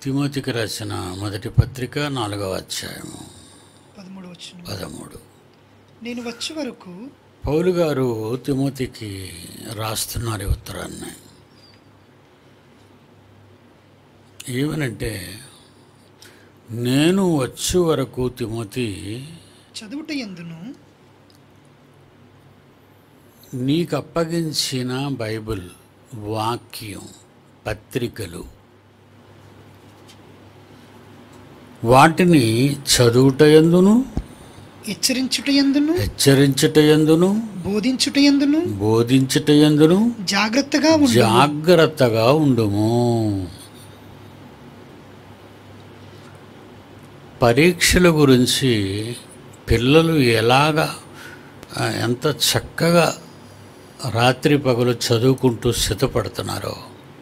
తిమోతికి రాసిన మొదటి పత్రిక నాలుగవ అధ్యాయము పదమూడు వచ్చిన పదమూడు నేను వచ్చే వరకు పౌలు గారు తిమోతికి రాస్తున్నారు ఈ ఉత్తరాన్ని ఏమనంటే నేను వచ్చే వరకు తిమోతి చదువుట ఎందును నీకు అప్పగించిన బైబిల్ వాక్యం పత్రికలు వాటిని చదువుట ఎందును హెచ్చరించుట ఎందును హెచ్చరించుట ఎందును బోధించుట ఎందును బోధించుట ఎందును జాగ్రత్తగా ఉండు జాగ్రత్తగా ఉండుము పరీక్షల గురించి పిల్లలు ఎలాగా ఆ, ఎంత చక్కగా రాత్రి పగలు చదువుకుంటూ సిద్ధపడుతున్నారో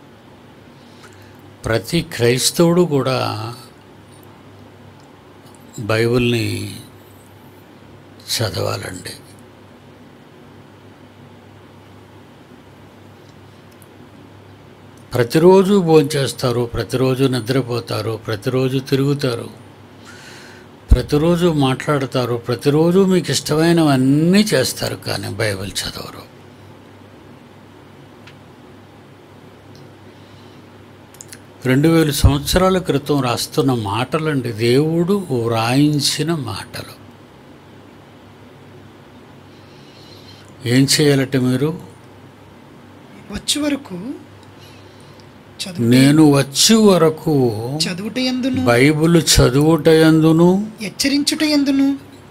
ప్రతి క్రైస్తవుడు కూడా బైబిల్ని చదవాలండి ప్రతిరోజు భోంచేస్తారు ప్రతిరోజు నిద్రపోతారు ప్రతిరోజు తిరుగుతారు ప్రతిరోజు మాట్లాడతారు ప్రతిరోజు మీకు ఇష్టమైనవన్నీ చేస్తారు కానీ బైబిల్ చదవరు రెండు వేల సంవత్సరాల క్రితం రాస్తున్న మాటలండి దేవుడు వ్రాయించిన మాటలు ఏం చేయాలట మీరు వచ్చే వరకు చదువు నేను వచ్చే వరకు చదువుట ఎందును బైబిల్ చదువుట యందును హెచ్చరించుట ఎందును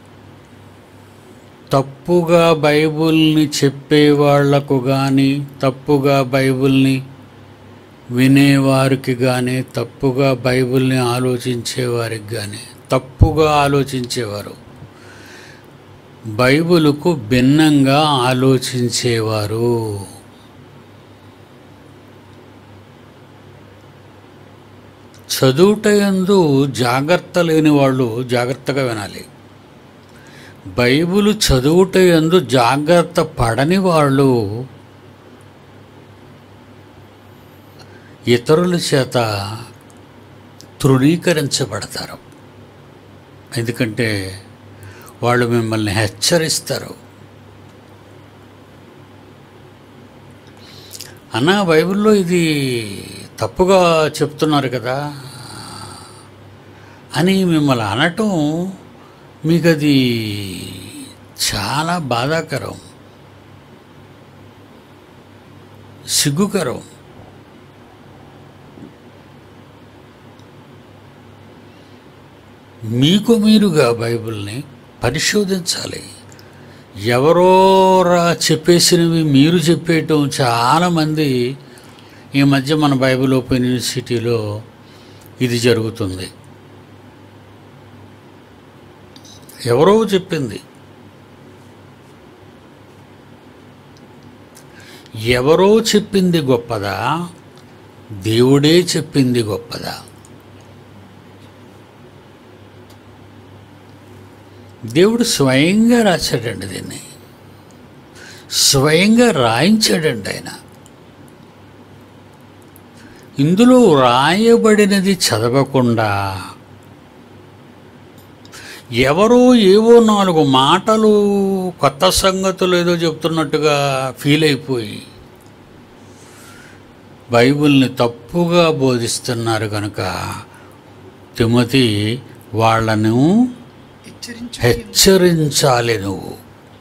తప్పుగా బైబిల్ని చెప్పేవాళ్లకు కానీ తప్పుగా బైబిల్ని వినేవారికి కానీ తప్పుగా బైబిల్ని ఆలోచించేవారికి కానీ తప్పుగా ఆలోచించేవారు బైబిలుకు భిన్నంగా ఆలోచించేవారు చదువుటయందు జాగ్రత్త లేని వాళ్ళు జాగ్రత్తగా వినాలి బైబిల్ చదువుటయందు జాగ్రత్త పడని వాళ్ళు ఇతరుల చేత తృణీకరించబడతారు ఎందుకంటే వాళ్ళు మిమ్మల్ని హెచ్చరిస్తారు అన్న బైబిల్లో ఇది తప్పుగా చెప్తున్నారు కదా అని మిమ్మల్ని అనటం మీకు అది చాలా బాధాకరం సిగ్గుకరం మీకు మీరుగా బైబిల్ని పరిశోధించాలి ఎవరో రా చెప్పేసినవి మీరు చెప్పేయటం చాలామంది ఈ మధ్య మన బైబిల్ ఓపెన్ యూనివర్సిటీలో ఇది జరుగుతుంది ఎవరో చెప్పింది ఎవరో చెప్పింది గొప్పదా దేవుడే చెప్పింది గొప్పదా దేవుడు స్వయంగా రాశాడండి దీన్ని స్వయంగా రాయించాడండి ఆయన ఇందులో రాయబడినది చదవకుండా ఎవరో ఏవో నాలుగు మాటలు కొత్త సంగతులు ఏదో చెప్తున్నట్టుగా ఫీల్ అయిపోయి బైబిల్ని తప్పుగా బోధిస్తున్నారు కనుక తిమతి వాళ్ళను హెచ్చరించు హెచ్చరించాలి నువ్వు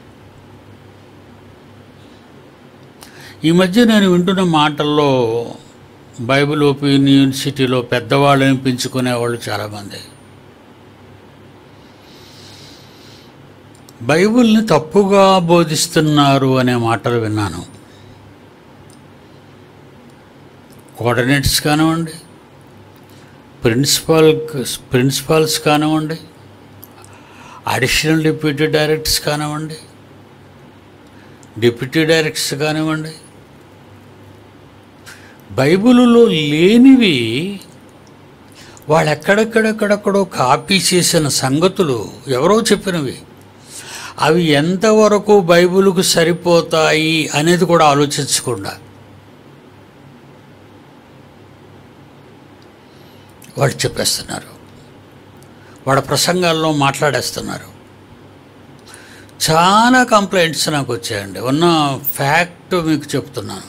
ఈ మధ్య నేను వింటున్న మాటల్లో బైబిల్ ఓపెన్ యూనివర్సిటీలో పెద్దవాళ్ళని పెంచుకునేవాళ్ళు చాలామంది బైబిల్ని తప్పుగా బోధిస్తున్నారు అనే మాటలు విన్నాను కోఆర్డినేట్స్ కానివ్వండి ప్రిన్సిపాల్ ప్రిన్సిపాల్స్ కానివ్వండి అడిషనల్ డిప్యూటీ డైరెక్టర్స్ కానివ్వండి డిప్యూటీ డైరెక్టర్స్ కానివ్వండి బైబిలులో లేనివి వాళ్ళు ఎక్కడెక్కడెక్కడెక్కడో కాపీ చేసిన సంగతులు ఎవరో చెప్పినవి అవి ఎంతవరకు బైబిల్కు సరిపోతాయి అనేది కూడా ఆలోచించకుండా వాళ్ళు చెప్పేస్తున్నారు వాళ్ళ ప్రసంగాల్లో మాట్లాడేస్తున్నారు చాలా కంప్లైంట్స్ నాకు వచ్చాయండి ఉన్న ఫ్యాక్ట్ మీకు చెప్తున్నాను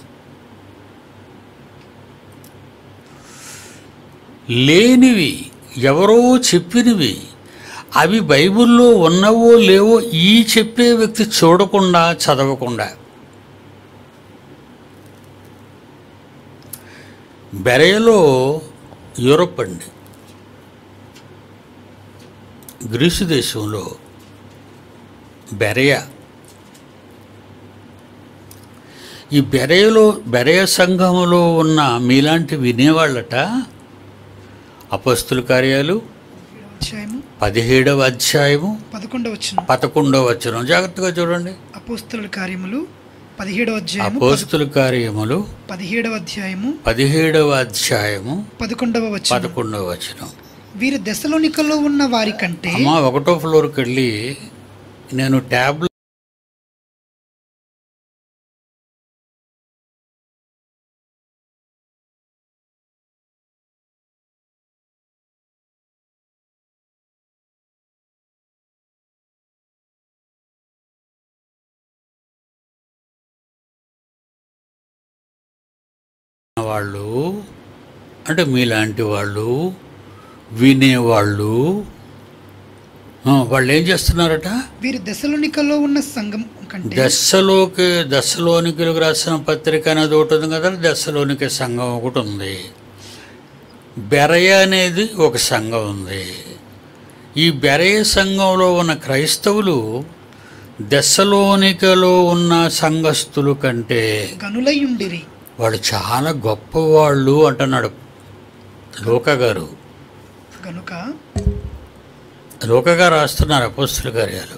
లేనివి ఎవరో చెప్పినవి అవి బైబిల్లో ఉన్నవో లేవో ఈ చెప్పే వ్యక్తి చూడకుండా చదవకుండా బెరయలో యూరప్ అండి గ్రీసు దేశంలో బెరయ ఈ బెరయలో బెరయ సంఘములో ఉన్న మీలాంటి వినేవాళ్ళట అపస్తుల కార్యాలు అధ్యాయము పదిహేడవ అధ్యాయము పదకొండవ వచ్చిన పదకొండవ వచనం జాగ్రత్తగా చూడండి అపోస్తుల కార్యములు పదిహేడవ అధ్యాయము అపోస్తుల కార్యములు పదిహేడవ అధ్యాయము పదిహేడవ అధ్యాయము పదకొండవ వచ్చిన పదకొండవ వచనం వీరు దశలోనికలో ఉన్న వారి కంటే అమ్మ ఒకటో ఫ్లోర్కి వెళ్ళి నేను ట్యాబ్ వాళ్ళు అంటే మీలాంటి వాళ్ళు వినేవాళ్ళు ఆ, వాళ్ళు ఏం చేస్తున్నారట వీరు దశలోనికలో ఉన్న సంఘం కంటే దశలోకి దశలోనికులకు రాసిన పత్రిక అనేది ఒకటి ఉంది కదా దశలోనికి సంఘం ఒకటి ఉంది బెరయ అనేది ఒక సంఘం ఉంది ఈ బెరయ సంఘంలో ఉన్న క్రైస్తవులు దశలోనికలో ఉన్న సంఘస్థులు కంటే గనులయుండిరి వాళ్ళు చాలా గొప్పవాళ్ళు అంటున్నాడు లోక గారు గనుక లోక గారు రాస్తున్నారు అపోస్తుల కార్యాలు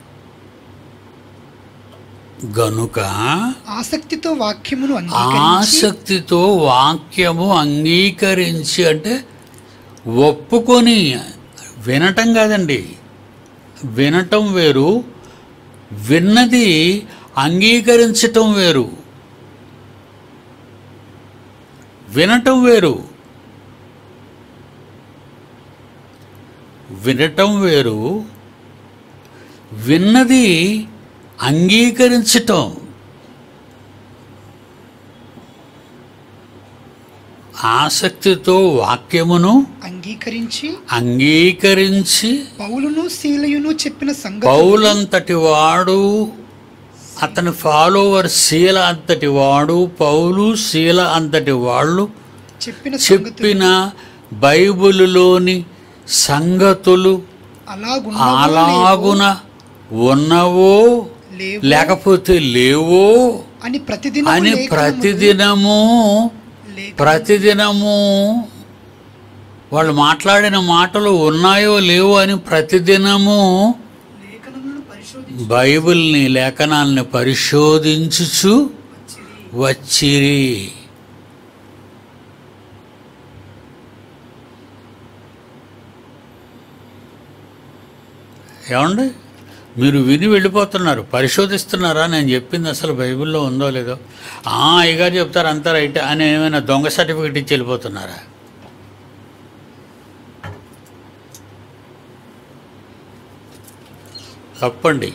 గనుక ఆసక్తితో వాక్యమును అంగీకరించి ఆసక్తితో వాక్యము అంగీకరించి అంటే ఒప్పుకొని వినటం కాదండి వినటం వేరు విన్నది అంగీకరించటం వేరు వినటం వేరు వినటం వేరు విన్నది అంగీకరించటం ఆసక్తితో వాక్యమును అంగీకరించి అంగీకరించి పౌలును శీలయును చెప్పిన సంగతి పౌలంతటి వాడు అతని ఫాలోవర్ శీల అంతటి వాడు పౌలు శీల అంతటి వాళ్ళు చెప్పిన సంగతులు చెప్పిన బైబిలులోని సంగతులు అలాగున్నవో అలాగున ఉన్నవో లేవో లేకపోతే లేవో అని ప్రతిదినం అని ప్రతిదినము లేఖ- ప్రతిదినము వాళ్ళు మాట్లాడిన మాటలు ఉన్నాయో లేవో అని ప్రతిదినము లేఖనములను పరిశోధించి బైబిల్ని లేఖనాల్ని పరిశోధించుచు వచ్చిరి ఏమండి మీరు విని వెళ్ళిపోతున్నారు పరిశోధిస్తున్నారా నేను చెప్పింది అసలు బైబిల్లో ఉందో లేదో ఆ అయ్యగారు చెప్తారు అంతా రైట్ అని ఏమైనా దొంగ సర్టిఫికెట్ ఇచ్చి వెళ్ళిపోతున్నారా తప్పండి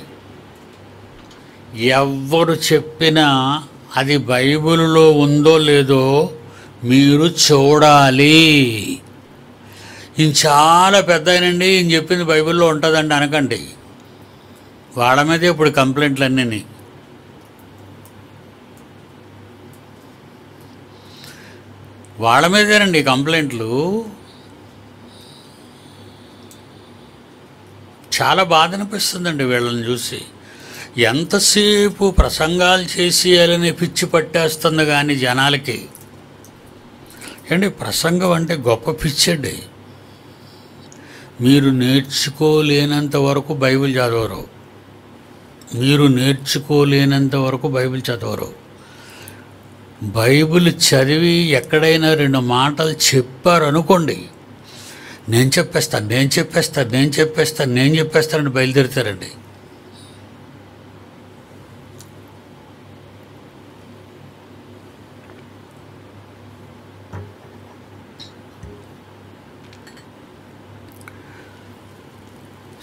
ఎవ్వరు చెప్పినా అది బైబిల్లో ఉందో లేదో మీరు చూడాలి ఈయన చాలా పెద్ద ఆయనండి ఈయన చెప్పింది బైబిల్లో ఉంటుందండి అనకండి వాళ్ళ మీదే ఇప్పుడు కంప్లైంట్లు అన్నీ వాళ్ళ మీదేనండి కంప్లైంట్లు చాలా బాధ అనిపిస్తుందండి వీళ్ళని చూసి ఎంతసేపు ప్రసంగాలు చేసేయాలని పిచ్చి పట్టేస్తుంది కానీ జనాలకి ఏంటి ప్రసంగం అంటే గొప్ప పిచ్చండి మీరు నేర్చుకోలేనంత వరకు బైబిల్ చదవరు మీరు నేర్చుకోలేనంత వరకు బైబిల్ చదవరు బైబిల్ చదివి ఎక్కడైనా రెండు మాటలు చెప్పారు అనుకోండి నేను చెప్పేస్తాను నేను చెప్పేస్తాను నేను చెప్పేస్తాను నేను చెప్పేస్తానని బయలుదేరుతారండి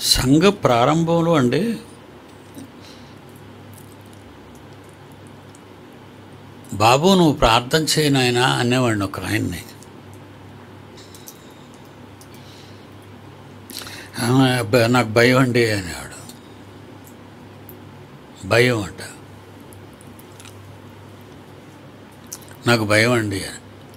సంఘ ప్రారంభంలో అండి బాబు నువ్వు ప్రార్థన చేయి నాయనా అనేవాడిని ఒక ఆయన్ని "ఆ, బ- నాకు భయం అండి అనేవాడు భయం అంట నాకు భయం అండి అని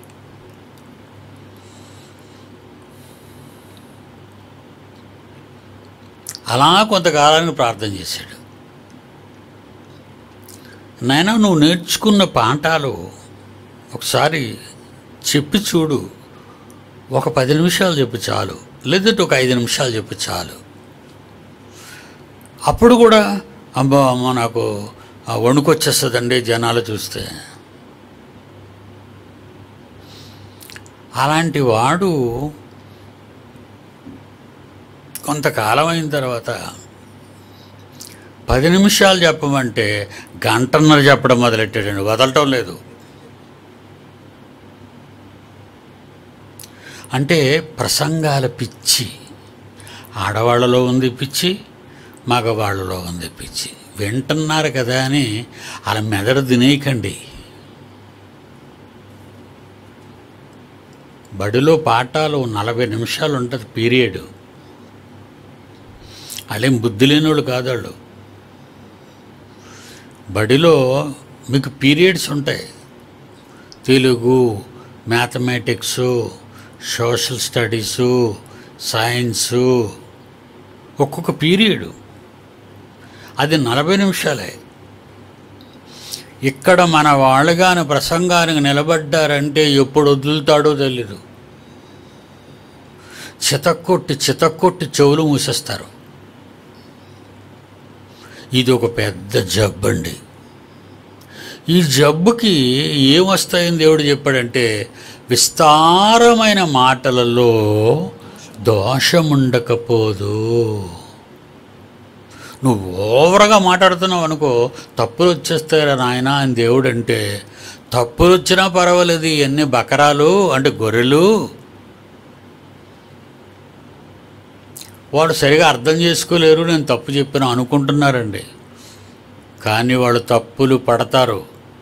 అలా కొంతకాలానికి ప్రార్థన చేశాడు నాయన నువ్వు నేర్చుకున్న పాఠాలు ఒకసారి చెప్పి చూడు ఒక పది నిమిషాలు చెప్పు చాలు లేదంటే ఒక ఐదు నిమిషాలు చెప్పు చాలు అప్పుడు కూడా అమ్మో అమ్మో నాకు ఆ వణుకొచ్చేస్తుందండి జనాలు చూస్తే అలాంటి వాడు కొంతకాలం అయిన తర్వాత పది నిమిషాలు చెప్పమంటే గంటన్నర చెప్పడం మొదలెట్టాడండి వదలటం లేదు అంటే ప్రసంగాల పిచ్చి ఆడవాళ్ళలో ఉంది పిచ్చి మగవాళ్ళలో ఉంది పిచ్చి వింటున్నారు కదా అని అలా మెదడు తినేయకండి బడిలో పాఠాలు నలభై నిమిషాలు ఉంటుంది పీరియడ్ వాళ్ళేం బుద్ధి లేని వాళ్ళు కాదు వాళ్ళు బడిలో మీకు పీరియడ్స్ ఉంటాయి Telugu mathematics social studies science ఒక్కొక్క పీరియడ్ అది నలభై నిమిషాలే ఇక్కడ మన వాళ్ళుగాని ప్రసంగానికి నిలబడ్డారంటే ఎప్పుడు వదులుతాడో తెలీదు చితక్కొట్టి చితక్కొట్టి చెవులు మూసేస్తారు ఇది ఒక పెద్ద జబ్బు అండి ఈ జబ్బుకి ఏమొస్తాయని దేవుడు చెప్పాడంటే విస్తారమైన మాటలలో దోషముండకపోదు నువ్వు ఓవర్గా మాట్లాడుతున్నావు అనుకో తప్పులు వచ్చేస్తారా నాయన అని దేవుడు అంటే తప్పులు వచ్చినా పర్వాలేదు ఇవన్నీ బకరాలు అంటే గొర్రెలు వాడు సరిగా అర్థం చేసుకోలేరు నేను తప్పు చెప్పిన అనుకుంటున్నారండి కానీ వాళ్ళు తప్పులు పడతారు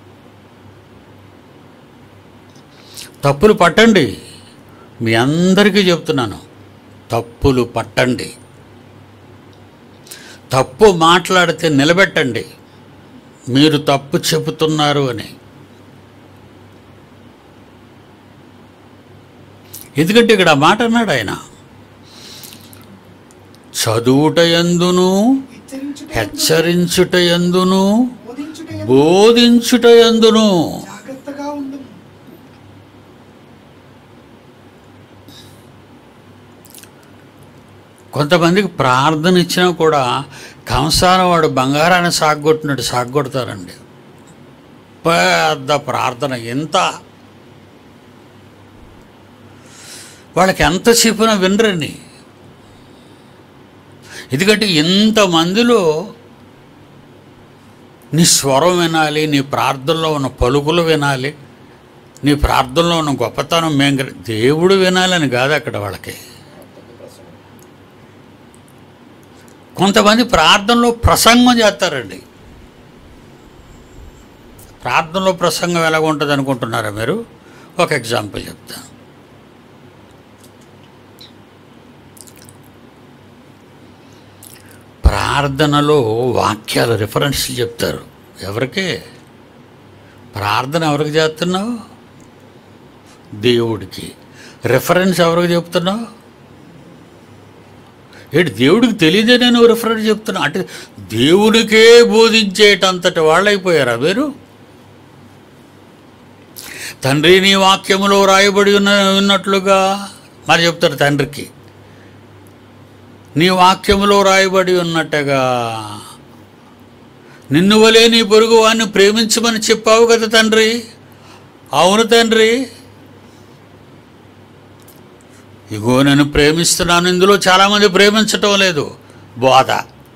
తప్పులు పట్టండి మీ అందరికీ చెప్తున్నాను తప్పులు పట్టండి తప్పు మాట్లాడితే నిలబెట్టండి మీరు తప్పు చెబుతున్నారు అని ఎందుకంటే ఇక్కడ ఆ మాట అన్నాడు ఆయన చదువుట ఎందును హెచ్చరించుట హెచ్చరించుట ఎందును బోధించుట బోధించుట ఎందును జాగ్రత్తగా ఉండు కొంతమందికి ప్రార్థన ఇచ్చినా కూడా కంసారం వాడు బంగారాన్ని సాగొట్టినట్టు సాగొడతారండి పెద్ద ప్రార్థన ఎంత వాళ్ళకి ఎంత చెప్పినా వినరండి ఎందుకంటే ఇంతమందిలో నీ స్వరం వినాలి నీ ప్రార్థనలో ఉన్న పలుకులు వినాలి నీ ప్రార్థనలో ఉన్న గొప్పతనం మేము గ్ర- దేవుడు వినాలని కాదు అక్కడ వాళ్ళకి కొంతమంది ప్రార్థనలో ప్రసంగం చేస్తారండి ప్రార్థనలో ప్రసంగం ఎలాగ ఉంటుంది అనుకుంటున్నారా మీరు ఒక ఎగ్జాంపుల్ చెప్తాను ప్రార్థనలో వాక్యాలు రిఫరెన్స్లు చెప్తారు ఎవరికి ప్రార్థన ఎవరికి చేస్తున్నావు దేవుడికి రిఫరెన్స్ ఎవరికి చెప్తున్నావు ఏంటి దేవుడికి తెలియదే నువ్వు రిఫరెన్స్ చెప్తున్నా అంటే దేవునికే బోధించేటంతటి వాళ్ళైపోయారా మీరు తండ్రి నీ వాక్యములో రాయబడి ఉన్న ఉన్నట్లుగా మరి చెప్తారు తండ్రికి నీ వాక్యములో రాయబడి ఉన్నట్టుగా నిన్ను వలే నీ పొరుగు వాడిని ప్రేమించమని చెప్పావు కదా తండ్రి అవును తండ్రి ఇగో నేను ప్రేమిస్తున్నాను ఇందులో చాలామంది ప్రేమించటం లేదు బోధ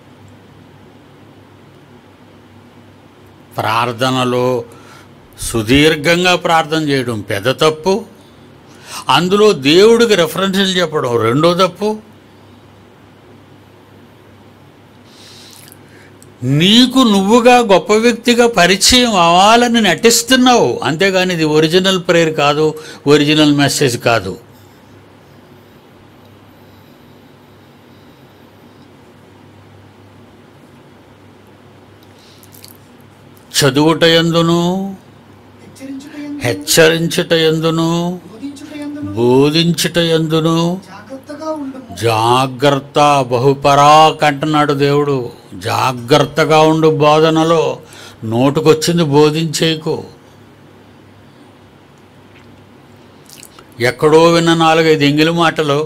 ప్రార్థనలో సుదీర్ఘంగా ప్రార్థన చేయడం పెద్ద తప్పు అందులో దేవుడికి రెఫరెన్సులు చెప్పడం రెండో తప్పు నీకు నువ్వుగా గొప్ప వ్యక్తిగా పరిచయం అవ్వాలని నటిస్తున్నావు అంతేగాని ఇది ఒరిజినల్ ప్రేయర్ కాదు ఒరిజినల్ మెసేజ్ కాదు చదువుట ఎందును హెచ్చరించుట యందు హెచ్చరించుట ఎందును బోధించుట యందును బోధించుట ఎందును జాగ్రత్తగా ఉండుము జాగ్రత్త బహుపరాక్ అంటున్నాడు దేవుడు జాగ్రత్తగా ఉండు బోధనలో నోటుకొచ్చింది బోధించేకు ఎక్కడో విన్న నాలుగైదు ఎంగిలి మాటలు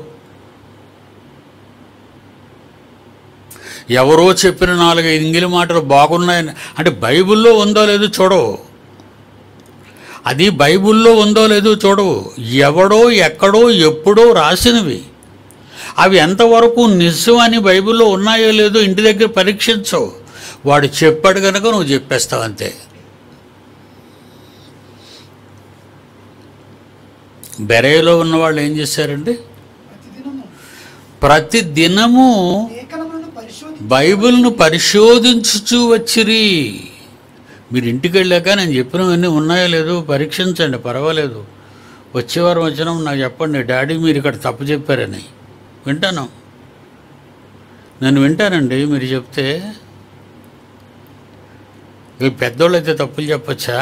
ఎవరో చెప్పిన నాలుగైదు ఎంగిలి మాటలు బాగున్నాయని అంటే బైబిల్లో ఉందో లేదో చూడవు అది బైబిల్లో ఉందో లేదో చూడవు ఎవడో ఎక్కడో ఎప్పుడో రాసినవి అవి ఎంతవరకు నిజం అని బైబిల్లో ఉన్నాయో లేదో ఇంటి దగ్గర పరీక్షించవు వాడు చెప్పాడు కనుక నువ్వు చెప్పేస్తావు అంతే బెరేలో ఉన్న వాళ్ళు ఏం చేశారండి ప్రతిదినము ప్రతి దినము లేఖనములను పరిశోధి బైబిల్ను పరిశోధించుచూ వచ్చిరి మీరు ఇంటికి వెళ్ళాక నేను చెప్పినవన్నీ ఉన్నాయో లేదో పరీక్షించండి పర్వాలేదు వచ్చేవారం వచ్చినప్పుడు నాకు చెప్పండి డాడీ మీరు ఇక్కడ తప్పు చెప్పారని వింటాను నేను వింటానండి మీరు చెప్తే ఇక పెద్దోళ్ళు అయితే తప్పులు చెప్పచ్చా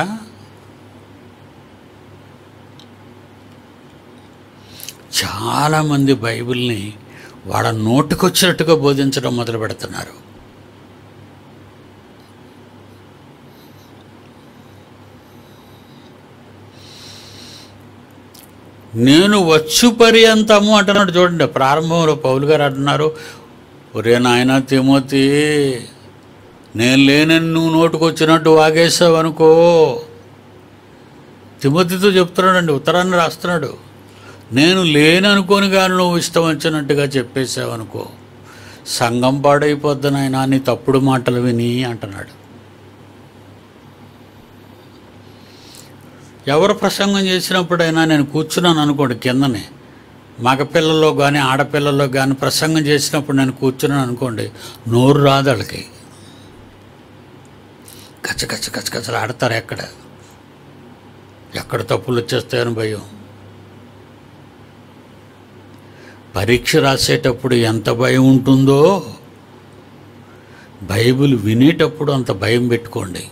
చాలామంది బైబిల్ని వాళ్ళ నోటికొచ్చినట్టుగా బోధించడం మొదలు పెడుతున్నారు నేను వచ్చు పర్యంతము అంటున్నాడు చూడండి ప్రారంభంలో పౌలు గారు అంటున్నారు ఒరే నాయన తిమోతి నేను లేనని నువ్వు నోటుకొచ్చినట్టు వాగేసావు అనుకో తిమోతితో చెప్తున్నాడండి ఉత్తరాన్ని రాస్తున్నాడు నేను లేననుకోని కానీ నువ్వు ఇష్టం వచ్చినట్టుగా చెప్పేసావు అనుకో సంఘం పాడైపోద్ది నాయన నీ తప్పుడు మాటలు విని అంటున్నాడు ఎవరు ప్రసంగం చేసినప్పుడైనా నేను కూర్చున్నాను అనుకోండి కిందనే మగపిల్లలో కానీ ఆడపిల్లలో కానీ ప్రసంగం చేసినప్పుడు నేను కూర్చున్నాను అనుకోండి నోరు రాదు వాళ్ళకి కచ్చ కచ్చ కచ్చ కచ్చలు ఆడతారు ఎక్కడ ఎక్కడ తప్పులు వచ్చేస్తాయని భయం పరీక్ష రాసేటప్పుడు ఎంత భయం ఉంటుందో బైబిల్ వినేటప్పుడు అంత భయం పెట్టుకోండి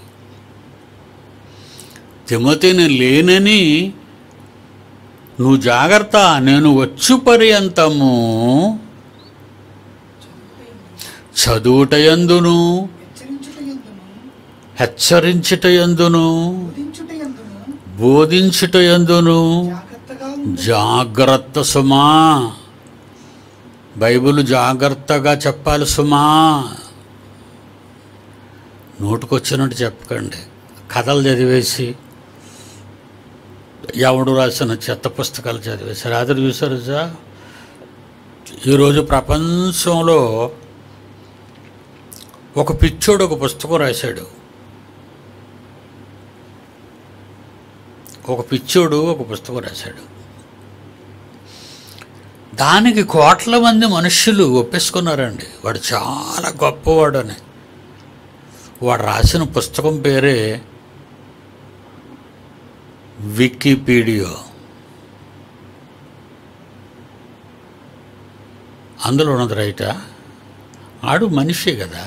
తిమోతి నేను లేనని నువ్వు జాగ్రత్త నేను వచ్చు పర్యంతము చదువుట యందును హెచ్చరించుట యందును హెచ్చరించుట యందును బోధించుట యందును బోధించుట యందును జాగ్రత్తగా ఉండు జాగ్రత్త సుమా బైబిల్ జాగ్రత్తగా చెప్పాలి సుమా నోటుకొచ్చినట్టు చెప్పకండి కథలు చదివేసి ఎవడు రాసిన చెత్త పుస్తకాలు చదివేసి రాత్రి చూసారు సార్ ఈరోజు ప్రపంచంలో ఒక పిచ్చోడు ఒక పుస్తకం రాశాడు ఒక పిచ్చోడు ఒక పుస్తకం రాశాడు దానికి కోట్ల మంది మనుష్యులు ఒప్పేసుకున్నారండి వాడు చాలా గొప్పవాడు అని వాడు రాసిన పుస్తకం పేరే వికీపీడియా అందులో ఉన్నది రైటా ఆడు మనిషే కదా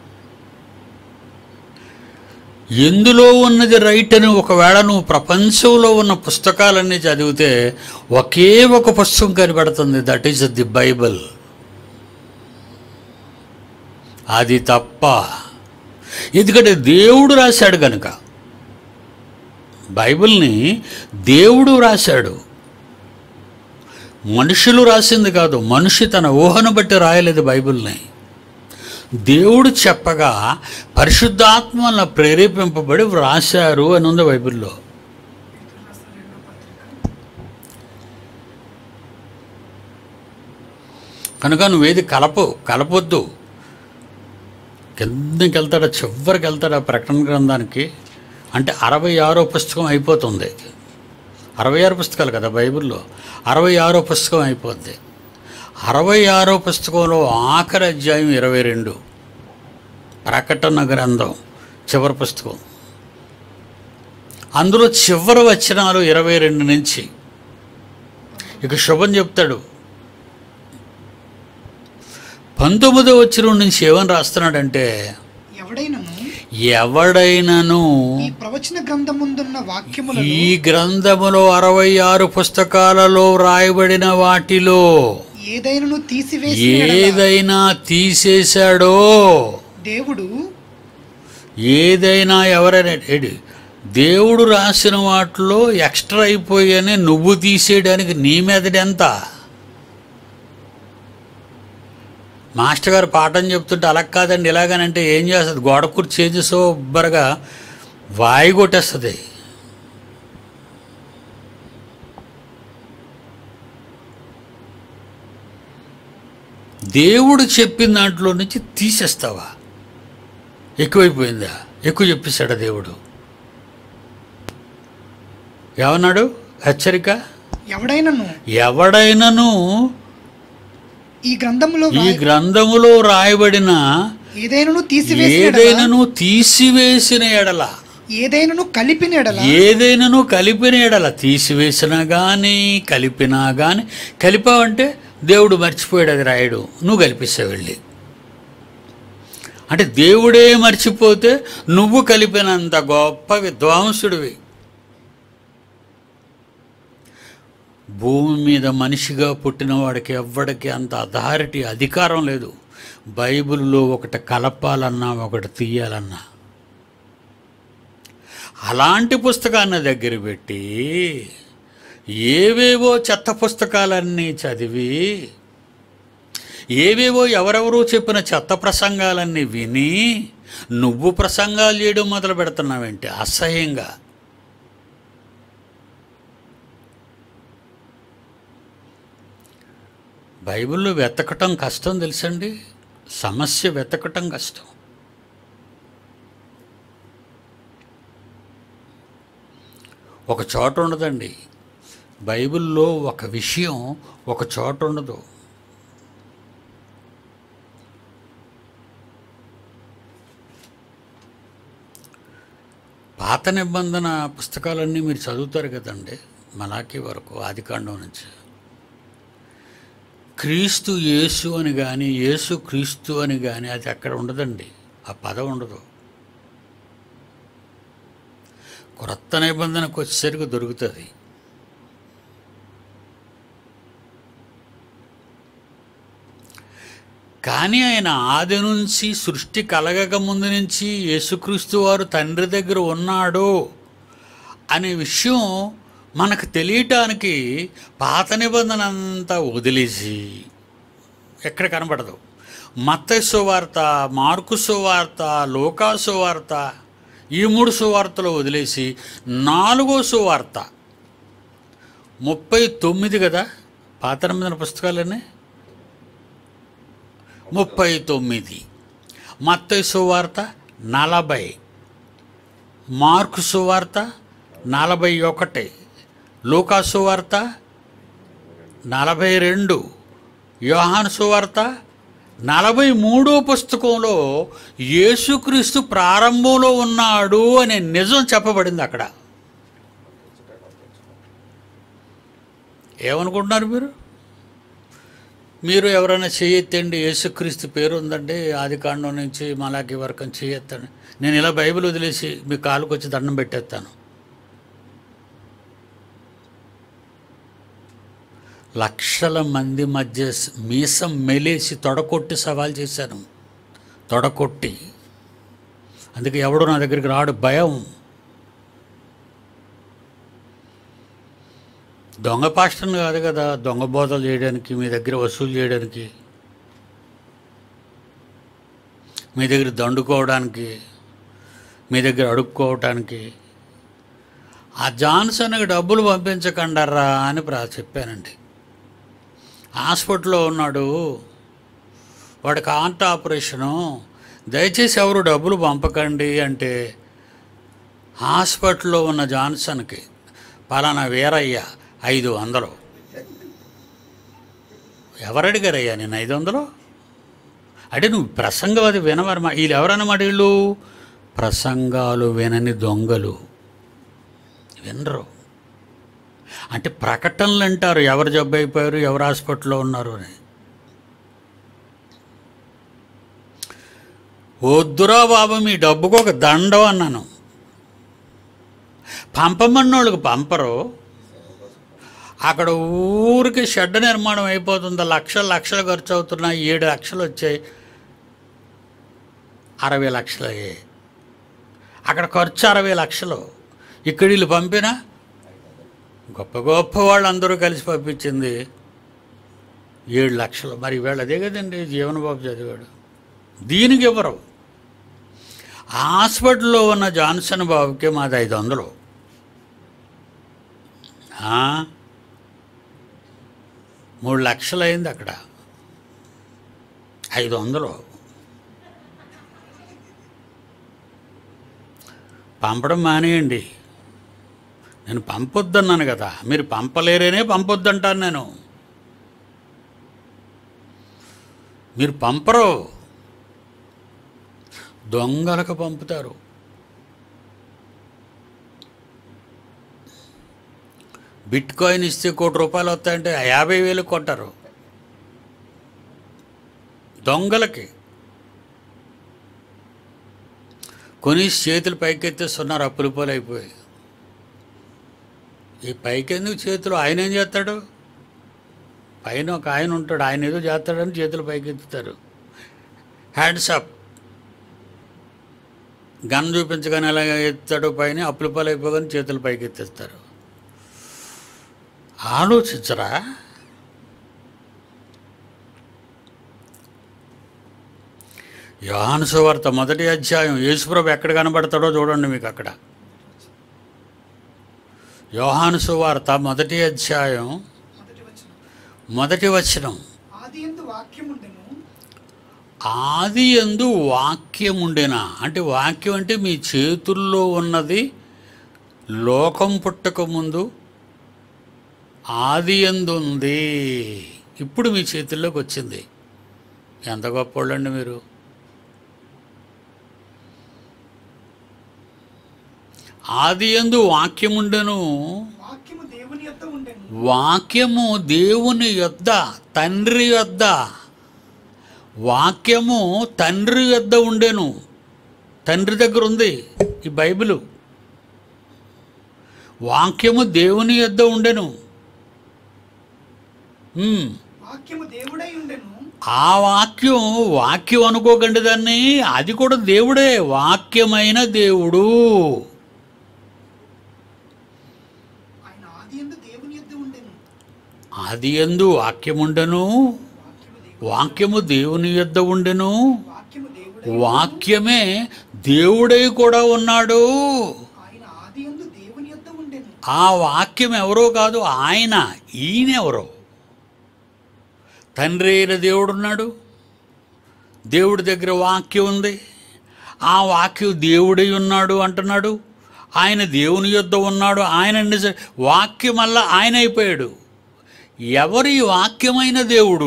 ఎందులో ఉన్నది రైట్ అని ఒకవేళ నువ్వు ప్రపంచంలో ఉన్న పుస్తకాలన్నీ చదివితే ఒకే ఒక పుస్తకం కనిపెడుతుంది దట్ ఈస్ ది బైబిల్ అది తప్ప ఎందుకంటే దేవుడు రాశాడు కనుక బైబిల్ని దేవుడు రాశాడు మనుషులు రాసింది కాదు మనిషి తన ఊహను బట్టి రాయలేదు బైబిల్ని దేవుడు చెప్పగా పరిశుద్ధాత్మ వలన ప్రేరేపింపబడి వ్రాశారు అని ఉంది బైబిల్లో కనుక నువ్వేది కలపు కలపొద్దు కిందకి వెళ్తాడా చివరికి వెళ్తాడా ప్రకటన గ్రంథానికి అంటే అరవై ఆరో పుస్తకం అయిపోతుంది అరవై ఆరు పుస్తకాలు కదా బైబిల్లో అరవై ఆరో పుస్తకం అయిపోద్ది అరవై ఆరో పుస్తకంలో ఆఖరి అధ్యాయం ఇరవై రెండు ప్రకటన గ్రంథం చివరి పుస్తకం అందులో చివరి వచనాలు ఇరవై రెండు నుంచి ఇక శుభం చెప్తాడు పంతొమ్మిదో వచ్చిన నుంచి ఏమని రాస్తున్నాడంటే ఎవడైనను ఎవడైనను ఈ ప్రవచన గ్రంథముందున్న వాక్యములను ఈ గ్రంథములో అరవై ఆరు పుస్తకాలలో వ్రాయబడిన వాటిలో ఏదైనను తీసివేసి ఏదైనా తీసేశాడో దేవుడు ఏదైనా ఎవరైనా ఏడి, దేవుడు రాసిన వాటిలో ఎక్స్ట్రా అయిపోయాయని నువ్వు తీసేయడానికి నీ మీదటి ఎంత మాస్టర్ గారు పాఠం చెప్తుంటే అలా కాదండి ఇలాగనంటే ఏం చేస్తుంది గోడ కుర్చీ చేంజ్ సూపర్గా వాయి కొట్టేస్తుంది దేవుడు చెప్పిన దాంట్లో నుంచి తీసేస్తావా ఎక్కువైపోయిందా ఎక్కువ చెప్పేశాడా దేవుడు ఏమన్నాడు హెచ్చరిక ఎవడైనను ఎవడైనను ఈ గ్రంథములో ఈ గ్రంథములో రాయబడిన ఏదైనను తీసివేసి ఏదైనను తీసివేసిన ఎడల ఏదైనను కలిపిన ఎడల ఏదైనాను కలిపిన ఎడల తీసివేసినా కానీ కలిపినా కానీ కలిపావంటే దేవుడు మర్చిపోయాడు అది రాయడు నువ్వు కలిపిస్తావు వెళ్ళి అంటే దేవుడే మర్చిపోతే నువ్వు కలిపినంత గొప్ప విద్వాంసుడివి భూమి మీద మనిషిగా పుట్టిన వాడికి ఎవ్వడికి అంత అథారిటీ అధికారం లేదు బైబిల్లో ఒకటి కలపాలన్నా ఒకటి తీయాలన్నా అలాంటి పుస్తకాన్ని దగ్గర పెట్టి ఏవేవో చెత్త పుస్తకాలన్నీ చదివి ఏవేవో ఎవరెవరో చెప్పిన చెత్త ప్రసంగాలన్నీ విని నువ్వు ప్రసంగాలు చేయడం మొదలు పెడుతున్నావేంటి అసహ్యంగా బైబిల్లో వెతకటం కష్టం తెలుసండి సమస్య వెతకటం కష్టం ఒక చోట ఉండదండి బైబిల్లో ఒక విషయం ఒక చోట ఉండదు పాత నిబంధన పుస్తకాలన్నీ మీరు చదువుతారు కదండి మలాకి వరకు ఆదికాండం నుంచి క్రీస్తు యేసు అని కానీ యేసు క్రీస్తు అని కానీ అది అక్కడ ఉండదండి ఆ పదం ఉండదు క్రొత్త నిబంధనకు వచ్చేసరికి దొరుకుతుంది కానీ ఆయన ఆది నుంచి సృష్టి కలగక ముందు నుంచి యేసుక్రీస్తు వారు తండ్రి దగ్గర ఉన్నాడు అనే విషయం మనకు తెలియటానికి పాత నిబంధన అంతా వదిలేసి ఎక్కడ కనబడదు మత్తయి సువార్త మార్కు సువార్త లోకా సువార్త ఈ మూడు సువార్తలు వదిలేసి నాలుగో సువార్త ముప్పై తొమ్మిది కదా పాత నిబంధన పుస్తకాలన్నీ ముప్పై తొమ్మిది మత్తయి సువార్త నలభై మార్కు సువార్త నలభై ఒకటి లూకా సువార్త నలభై రెండు యోహాను సువార్త నలభై మూడో పుస్తకంలో యేసుక్రీస్తు ప్రారంభంలో ఉన్నాడు అనే నిజం చెప్పబడింది అక్కడ ఏమనుకుంటున్నారు మీరు మీరు ఎవరైనా చేయెత్తండి యేసుక్రీస్తు పేరు ఉందండి ఆది కాండం నుంచి మలాకి వరకు చేయెత్తండి నేను ఇలా బైబిల్ వదిలేసి మీ కాలుకు వచ్చి దండం పెట్టేస్తాను లక్షల మంది మధ్య స్- మీసం మెలేసి తొడకొట్టి సవాల్ చేశాను తొడకొట్టి అందుకే ఎవడు నా దగ్గరికి రాడు భయం దొంగ పాస్టర్ని కాదు కదా దొంగ బోధలు చేయడానికి మీ దగ్గర వసూలు చేయడానికి మీ దగ్గర దండుకోవడానికి మీ దగ్గర అడుక్కోవటానికి ఆ జాన్సన్కి డబ్బులు పంపించకండరా అని ప్రా చెప్పానండి హాస్పిటల్లో ఉన్నాడు వాడికి హార్ట్ ఆపరేషను దయచేసి ఎవరు డబ్బులు పంపకండి అంటే హాస్పిటల్లో ఉన్న జాన్సన్కి పలానా వీరయ్య ఐదు వందలు ఎవరు అడిగారయ్యా నేను ఐదు వందలు అంటే నువ్వు ప్రసంగం అది వినవరమా వీళ్ళు ఎవరన్నమాట వీళ్ళు ప్రసంగాలు వినని దొంగలు వినరు అంటే ప్రకటనలు అంటారు ఎవరు జబ్బు అయిపోయారు ఎవరు హాస్పిటల్లో ఉన్నారు అని వద్దురా బాబు మీ డబ్బుకు ఒక దండం అన్నాను పంపమన్నోళ్ళకి పంపరు అక్కడ ఊరికి షెడ్ నిర్మాణం అయిపోతుంది లక్షలు లక్షలు ఖర్చు అవుతున్నాయి ఏడు లక్షలు వచ్చాయి అరవై లక్షలు అయ్యాయి అక్కడ ఖర్చు అరవై లక్షలు ఇక్కడ వీళ్ళు పంపినా గొప్ప గొప్ప వాళ్ళందరూ కలిసి పంపించింది ఏడు లక్షలు మరి వీళ్ళు అదే కదండి జీవనబాబు చదివాడు దీనికి ఇవ్వరు హాస్పిటల్లో ఉన్న జాన్సన్ బాబుకి మాది ఐదు వందలు ఆ? మూడు లక్షలు అయింది అక్కడ ఐదు వందలు పంపడం మానేయండి నేను పంపొద్దన్నాను కదా మీరు పంపలేరేనే పంపొద్దంటాను నేను మీరు పంపరు దొంగలకు పంపుతారు బిట్ కాయిన్ ఇస్తే కోటి రూపాయలు వస్తాయంటే యాభై వేలు కొంటారు దొంగలకి కొని చేతులు పైకెత్తేస్తున్నారు అప్పులు పోలు అయిపోయి ఈ పైకెందుకు చేతులు ఆయన ఏం చేస్తాడు పైన ఒక ఆయన ఉంటాడు ఆయన ఏదో చేస్తాడని చేతులు పైకెత్తుతారు హ్యాండ్స్ అప్ గన్ చూపించగానే ఎలా ఎత్తాడు పైన అప్పుల పాలు అయిపోగానే చేతులు పైకి ఎత్తేస్తారు ఆలోచించరా యోహాను సువార్త మొదటి అధ్యాయం యేసుప్రభు ఎక్కడ కనబడతాడో చూడండి మీకు అక్కడ యోహాను సువార్త మొదటి అధ్యాయం మొదటి వచనం మొదటి వచనం ఆది ఎందు వాక్యం ఉండెను ఆది ఎందు వాక్యం ఉండేనా అంటే వాక్యం అంటే మీ చేతుల్లో ఉన్నది లోకం పుట్టక ముందు ఆది ఎందు ఉంది ఇప్పుడు మీ చేతుల్లోకి వచ్చింది ఎంత గొప్పోళ్ళండి మీరు ఆది ఎందు వాక్యం ఉండెను వాక్యము దేవుని యొద్ద ఉండెను వాక్యము దేవుని యొద్ద తండ్రి యొద్ద వాక్యము తండ్రి యొద్ద ఉండెను తండ్రి దగ్గర ఉంది ఈ బైబిలు వాక్యము దేవుని యొద్ద ఉండెను ఉమ్, వాక్యము దేవుడై ఉండెను ఆ వాక్యం వాక్యం అనుకోకండి దాన్ని అది కూడా దేవుడే వాక్యమైన దేవుడు ఆయన ఆది ఎందు దేవుని యొద్ద ఉండెను ఆది ఎందు వాక్యముండెను వాక్యము దేవుడు వాక్యము దేవుని యొద్ద ఉండెను వాక్యము దేవుడై వాక్యమే దేవుడై కూడా ఉన్నాడు ఆయన ఆది ఎందు దేవుని యొద్ద ఉండెను ఆ వాక్యం ఎవరో కాదు ఆయన ఈయనెవరో తండ్రి అయిన దేవుడున్నాడు దేవుడి దగ్గర వాక్యం ఉంది ఆ వాక్యం దేవుడై ఉన్నాడు అంటున్నాడు ఆయన దేవుని యొద్ద ఉన్నాడు ఆయన నిజ- వాక్యం వల్ల ఆయన అయిపోయాడు ఎవరి వాక్యమైన దేవుడు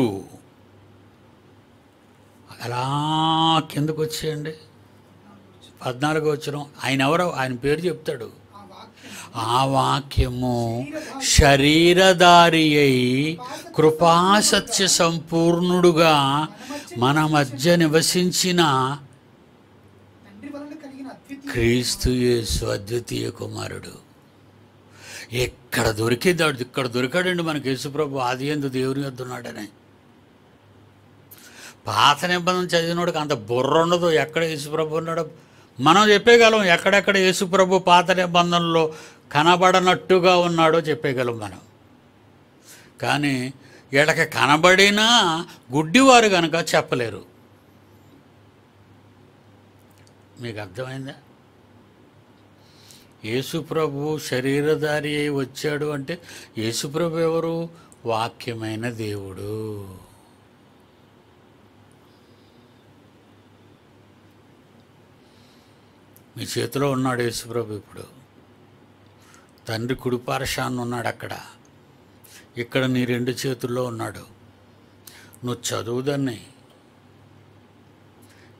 అలా కిందకు వచ్చేయండి పద్నాలుగు వచ్చిన ఆయన ఎవరో ఆయన పేరు చెప్తాడు ఆ వాక్యం ఆ వాక్యము శరీరధారి అయి కృపాసత్య సంపూర్ణుడుగా మన మధ్య నివసించిన తండ్రి వలన కలిగిన అద్వితీయ క్రీస్తు యేసు అద్వితీయ కుమారుడు ఎక్కడ దొరికిందాడు ఇక్కడ దొరికాడండి మనకి యేసుప్రభు ఆది ఎందు దేవుని యొద్ద ఉన్నాడని పాత నిబంధన చదివినోడికి అంత బుర్ర ఉండదు ఎక్కడ యేసుప్రభు ఉన్నాడో మనం చెప్పేయగలం ఎక్కడెక్కడ యేసుప్రభు పాత నిబంధనలో కనబడనట్టుగా ఉన్నాడో చెప్పేయగలం మనం కానీ వీళ్ళకి కనబడినా గుడ్డివారు కనుక చెప్పలేరు మీకు అర్థమైందా యేసుప్రభు శరీరధారి అయి వచ్చాడు అంటే యేసుప్రభు ఎవరు వాక్యమైన దేవుడు మీ చేతిలో ఉన్నాడు యేసుప్రభు ఇప్పుడు తండ్రి కుడిపార్శాన్ని ఉన్నాడు అక్కడ ఇక్కడ నీ రెండు చేతుల్లో ఉన్నాడు నువ్వు చదువుదాన్ని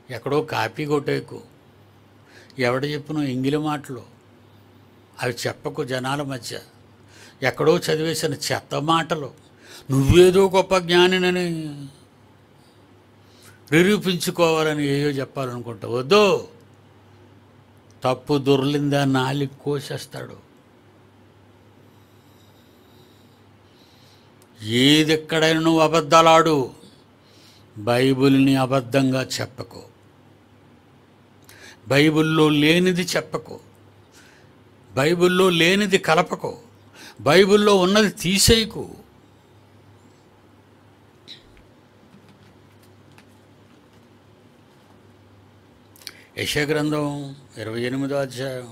ఎక్కడో కాపీ కొట్టేకు ఎవడ చెప్పిన ఎంగిలి మాటలు అవి చెప్పకు జనాల మధ్య ఎక్కడో చదివేసిన చెత్త మాటలు నువ్వేదో గొప్ప జ్ఞానినని నిరూపించుకోవాలని ఏయో చెప్పాలనుకుంటా వద్దు తప్పు దొర్లిందా నాలికి కోసేస్తాడు ఏది ఎక్కడైనా నువ్వు అబద్ధాలాడు బైబిల్ని అబద్ధంగా చెప్పకు బైబిల్లో లేనిది చెప్పకు బైబిల్లో లేనిది కలపకు బైబిల్లో ఉన్నది తీసేయకు యశగ్రంథం ఇరవై ఎనిమిదో అధ్యాయం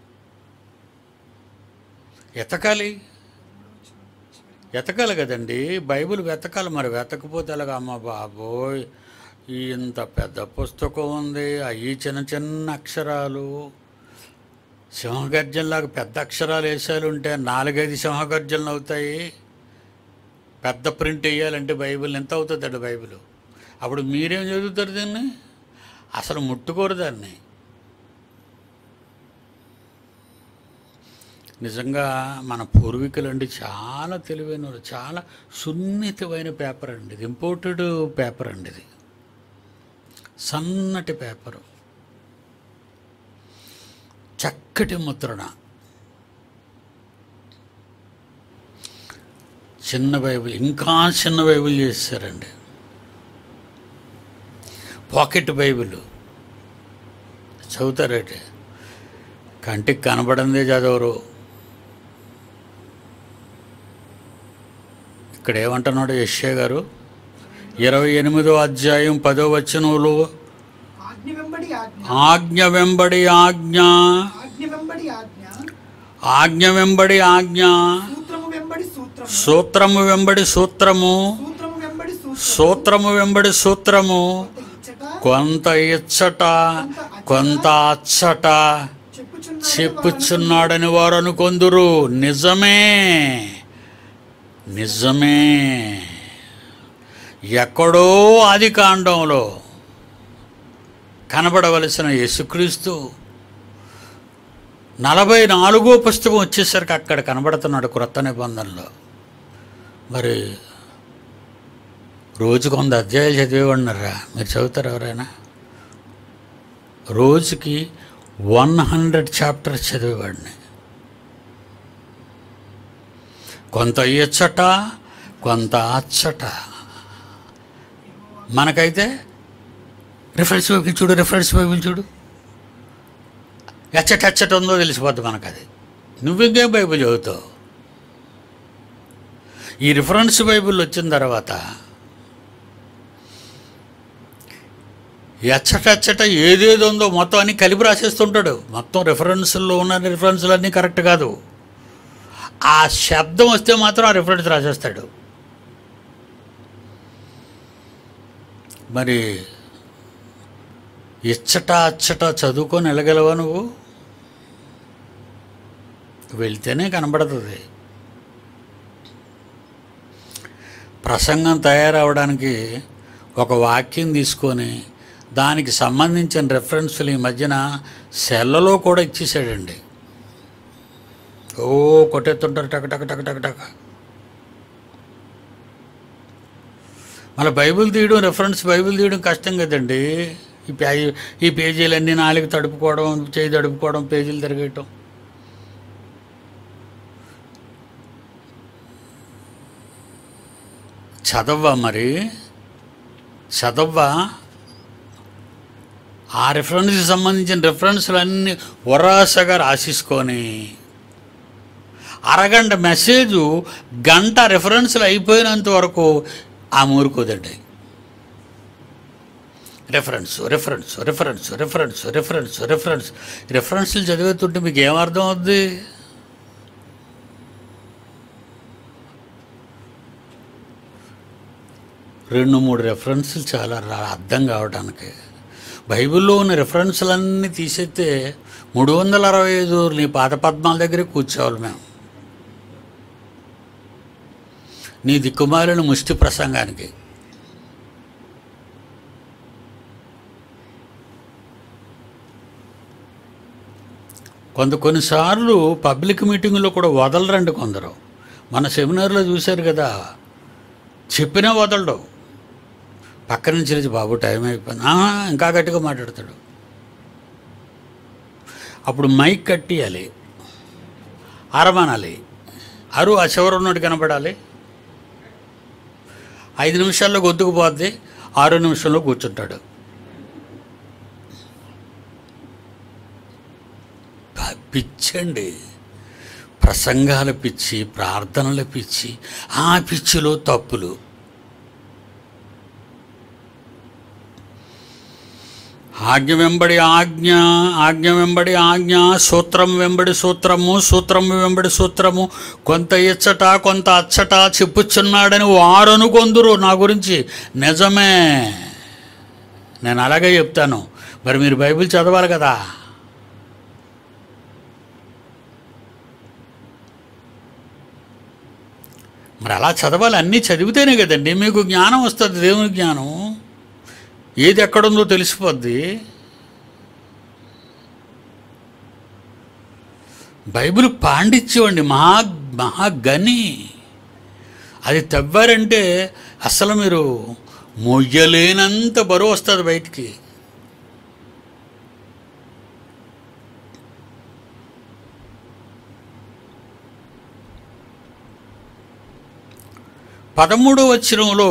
ఎతకాలి ఎతకాలి కదండి బైబిల్ వెతకాలి మరి వెతకపోతే ఎలాగ అమ్మ బాబోయ్ ఈ ఇంత పెద్ద పుస్తకం ఉంది అవి చిన్న చిన్న అక్షరాలు సింహగర్జనలాగా పెద్ద అక్షరాలు వేసాలు ఉంటే నాలుగైదు సింహగర్జనలు అవుతాయి పెద్ద ప్రింట్ వేయాలంటే బైబిల్ ఎంత అవుతుందండి బైబిల్ అప్పుడు మీరేం చదువుతారు దీన్ని అసలు ముట్టుకోరు దాన్ని నిజంగా మన పూర్వీకులు అండి చాలా తెలివైన వాళ్ళు చాలా సున్నితమైన పేపర్ అండి ఇది ఇంపోర్టెడ్ పేపర్ అండి ఇది సన్నటి పేపరు చక్కటి ముద్రణ చిన్న బైబిల్ ఇంకా చిన్న బైబిల్ చేశారండి పాకెట్ బైబిల్ చదువుతారంటే కంటికి కనబడందే చదవరు ఇక్కడ ఏమంటున్నాడు యశ్య గారు ఇరవై ఎనిమిదో అధ్యాయం పదో వచనంలో ఆజ్ఞ వెంబడి ఆజ్ఞ ఆజ్ఞ వెంబడి ఆజ్ఞ ఆజ్ఞ వెంబడి ఆజ్ఞ ఆజ్ఞ వెంబడి ఆజ్ఞ సూత్రము వెంబడి సూత్రము సూత్రము వెంబడి సూత్రము సూత్రము వెంబడి సూత్రము సూత్రము వెంబడి సూత్రము కొంత ఇచ్చట కొంత ఇచ్చట కొంత అచ్చట చెప్పుచున్నాడు చెప్పుచున్నాడని వారు అనుకొందురు నిజమే నిజమే ఎక్కడో ఆది కాండంలో కనబడవలసిన యేసుక్రీస్తు నలభై నాలుగో పుస్తకం వచ్చేసరికి అక్కడ కనబడుతున్నాడు క్రొత్త నిబంధనలో మరి రోజుకు వంద అధ్యాయాలు చదివేవాడినారా మీరు చదువుతారు ఎవరైనా రోజుకి వన్ హండ్రెడ్ చాప్టర్స్ చదివేవాడిని కొంత ఇచ్చట కొంత అచ్చట మనకైతే రిఫరెన్స్ బైబిల్ చూడు రిఫరెన్స్ బైబిల్ చూడు ఎచ్చట ఎచ్చట ఉందో తెలిసిపోద్ది మనకు అది నువ్వింకేం బైబిల్ చదువుతావు ఈ రిఫరెన్స్ బైబిల్ వచ్చిన తర్వాత ఎచ్చటెచ్చట ఏదేదో ఉందో మొత్తం అన్ని కలిపి రాసేస్తుంటాడు మొత్తం రిఫరెన్స్లో ఉన్న రిఫరెన్స్లు అన్నీ కరెక్ట్ కాదు ఆ శబ్దం వస్తే మాత్రం ఆ రిఫరెన్స్ రాసేస్తాడు మరి ఇచ్చట అచ్చట చదువుకొని వెళ్ళగలవా నువ్వు వెళ్తేనే కనబడుతుంది ప్రసంగం తయారవడానికి ఒక వాక్యం తీసుకొని దానికి సంబంధించిన రెఫరెన్స్లు ఈ మధ్యన సెల్లలో కూడా ఇచ్చేసాడండి ఓ కొట్టేస్తుంటారు టక టక టక టక టక మళ్ళీ బైబిల్ తీయడం రెఫరెన్స్ బైబిల్ తీయడం కష్టం కదండి ఈ పే ఈ పేజీలన్నీ నాలుగు తడుపుకోవడం చేయి తడుపుకోవడం పేజీలు తిరగటం చదవ్వా మరి చదవ్వా ఆ రెఫరెన్స్కి సంబంధించిన రెఫరెన్స్లు అన్నీ వరాసగా రాసేసుకొని అరగంట మెసేజు గంట రెఫరెన్స్లు అయిపోయినంత వరకు ఆ మూరుకోదండి reference reference reference reference reference reference రెఫరెన్స్లు చదివేస్తుంటే మీకు ఏమర్థం అవుద్ది రెండు మూడు రెఫరెన్స్లు చాలా రా- అర్థం కావడానికి బైబిల్లో ఉన్న రెఫరెన్స్లన్నీ తీసేస్తే మూడు వందల అరవై ఐదు నీ పాత పద్మాల దగ్గరే కూర్చోవాలి మేము నీ దిక్కుమాలిన ముష్టి ప్రసంగానికి కొంత కొన్నిసార్లు పబ్లిక్ మీటింగులో కూడా వదలరండి కొందరు మన సెమినార్లో చూశారు కదా చెప్పినా వదలడు పక్క నుంచి లేచి బాబు టైం అయిపోయింది "ఆ, ఇంకా గట్టిగా మాట్లాడతాడు అప్పుడు మైక్ కట్టియాలి అరమానాలి అరు ఆ చివర ఉన్నట్టు కనపడాలి ఐదు నిమిషాల్లో గొంతుకుపోద్ది ఆరో నిమిషంలో కూర్చుంటాడు ప- పిచ్చండి ప్రసంగాల పిచ్చి ప్రార్థనల పిచ్చి ఆ పిచ్చిలో తప్పులు ఆజ్ఞ వెంబడి ఆజ్ఞ ఆజ్ఞ వెంబడి ఆజ్ఞ సూత్రం వెంబడి సూత్రము సూత్రము వెంబడి సూత్రము కొంత ఇచ్చట కొంత అచ్చట చెప్పుచున్నాడని వారు అనుకొందురు నా గురించి నిజమే నేను అలాగే చెప్తాను మరి మీరు బైబిల్ చదవాలి కదా మరి అలా చదవాలి అన్నీ చదివితేనే కదండి మీకు జ్ఞానం వస్తుంది దేవుని జ్ఞానం ఏది ఎక్కడుందో తెలిసిపోద్ది బైబిల్ పాండిత్యం అండి మహా మహాగని అది తవ్వారంటే అసలు మీరు మొయ్యలేనంత బరువు వస్తుంది బయటికి పదమూడో వచనంలో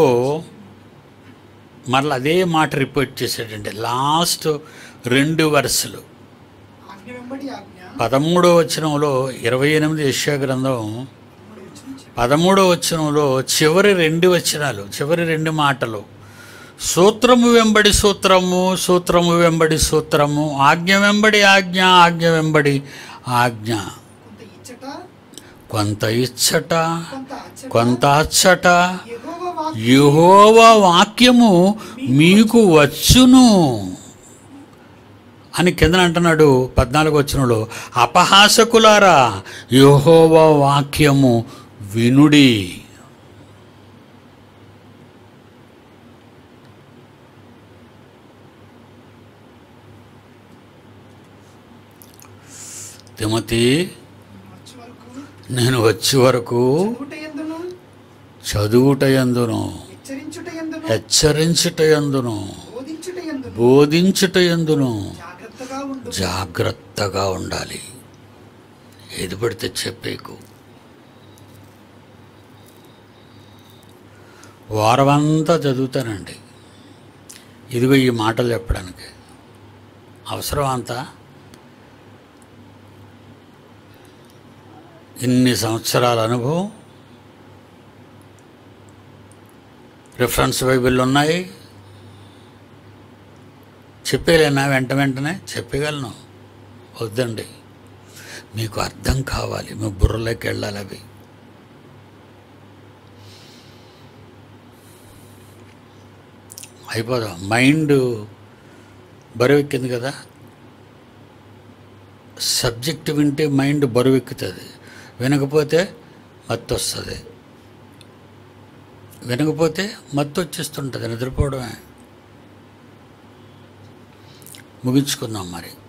మరలా అదే మాట రిపీట్ చేశాడండి లాస్ట్ రెండు వరుసలు ఆజ్ఞ వెంబడి ఆజ్ఞ పదమూడో వచనంలో ఇరవై ఎనిమిది యెషయా గ్రంథం మూడు వచ్చిన చెప్పు. పదమూడో వచనంలో చివరి రెండు వచనాలు చివరి రెండు మాటలు సూత్రము వెంబడి సూత్రము సూత్రము వెంబడి సూత్రము ఆజ్ఞ వెంబడి ఆజ్ఞ ఆజ్ఞ వెంబడి ఆజ్ఞ కొంత ఇచ్చట కొంత ఇచ్చట కొంత అచ్చట కొంత అచ్చట యెహోవా వాక్కు యెహోవా వాక్యము మీకు వచ్చును అని కిందన అంటున్నాడు పద్నాలుగు వచ్చినలో అపహాసకులారా యెహోవా వాక్యము వినుడి తిమతి వచ్చే వరకు నేను వచ్చే వరకు చదువుట ఎందును చదువుట ఎందును హెచ్చరించుట ఎందును హెచ్చరించుట ఎందును బోధించుట ఎందును బోధించుట ఎందును జాగ్రత్తగా ఉండు జాగ్రత్తగా ఉండాలి ఏది పడితే చెప్పేకు వారమంతా చదువుతానండి ఇదిగో ఈ మాటలు చెప్పడానికి అవసరం అంతా ఇన్ని సంవత్సరాల అనుభవం రిఫరెన్స్ బైబిల్ ఉన్నాయి చెప్పేలేనా వెంట వెంటనే చెప్పగలను వద్దండి మీకు అర్థం కావాలి మీ బుర్రలోకి వెళ్ళాలి అవి అయిపోదాం మైండ్ బరువెక్కింది కదా సబ్జెక్ట్ వింటే మైండ్ బరువెక్కుతుంది వినకపోతే మత్తు వస్తుంది వినకపోతే మత్తు వచ్చేస్తుంటుంది నిద్రపోవడమే ముగించుకుందాం మరి